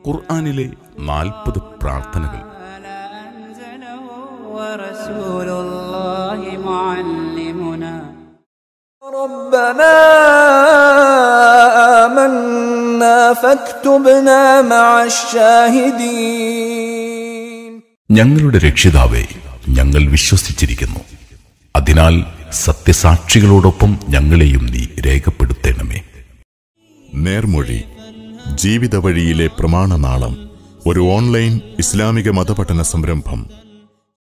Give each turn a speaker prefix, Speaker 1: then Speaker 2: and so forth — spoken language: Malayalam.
Speaker 1: ഖുർആനിലെ നാൽപ്പത് പ്രാർത്ഥനകൾ
Speaker 2: أنزله ورسول الله معلمنا
Speaker 3: ربنا آمنا فاكتبنا مع الشاهدين
Speaker 1: ഞങ്ങളുടെ രക്ഷിതാവേ ഞങ്ങൾ വിശ്വസിച്ചിരിക്കുന്നു അതിനാൽ സത്യസാക്ഷികളോടൊപ്പം ഞങ്ങളെയും നീ രേഖപ്പെടുത്തണമേ
Speaker 4: നേർമൊഴി ജീവിത വഴിയിലെ പ്രമാണനാളം ഒരു ഓൺലൈൻ ഇസ്ലാമിക മതപഠന സംരംഭം